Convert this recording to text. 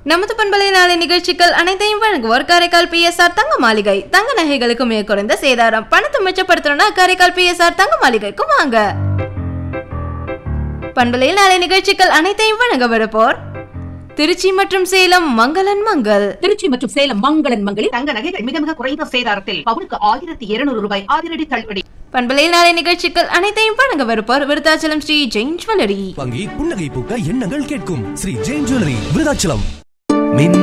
நமது பண்பலை நாளை நிகழ்ச்சிகள் அனைத்தையும் வழங்குவோர் காரைக்கால் பிஎஸ்ஆர் தங்க மாளிகை தங்க நகைகளுக்கு மிக குறைந்த சேதாரம் பணத்தை மிச்சப்படுத்தணும்னா காரைக்கால் பிஎஸ்ஆர் தங்க மாளிகைக்கு வாங்க பண்பலையில் நாளை நிகழ்ச்சிகள் அனைத்தையும் வழங்க வருப்போர் திருச்சி மற்றும் சேலம் மங்களன் மங்கள் திருச்சி மற்றும் சேலம் மங்களன் மங்களில் தங்க நகைகள் மிக மிக குறைந்த சேதாரத்தில் பவுனுக்கு ஆயிரத்தி இருநூறு ரூபாய் அதிரடி தள்ளுபடி பண்பலையில் நாளை நிகழ்ச்சிகள் அனைத்தையும் வழங்க வருப்போர் விருத்தாச்சலம் ஸ்ரீ ஜெயின் ஜுவல்லரி வாங்கி புன்னகை பூக்க எண்ணங்கள் கேட்கும் ஸ்ரீ ஜெயின் ஜுவல்லரி விருதாச்சலம் மின்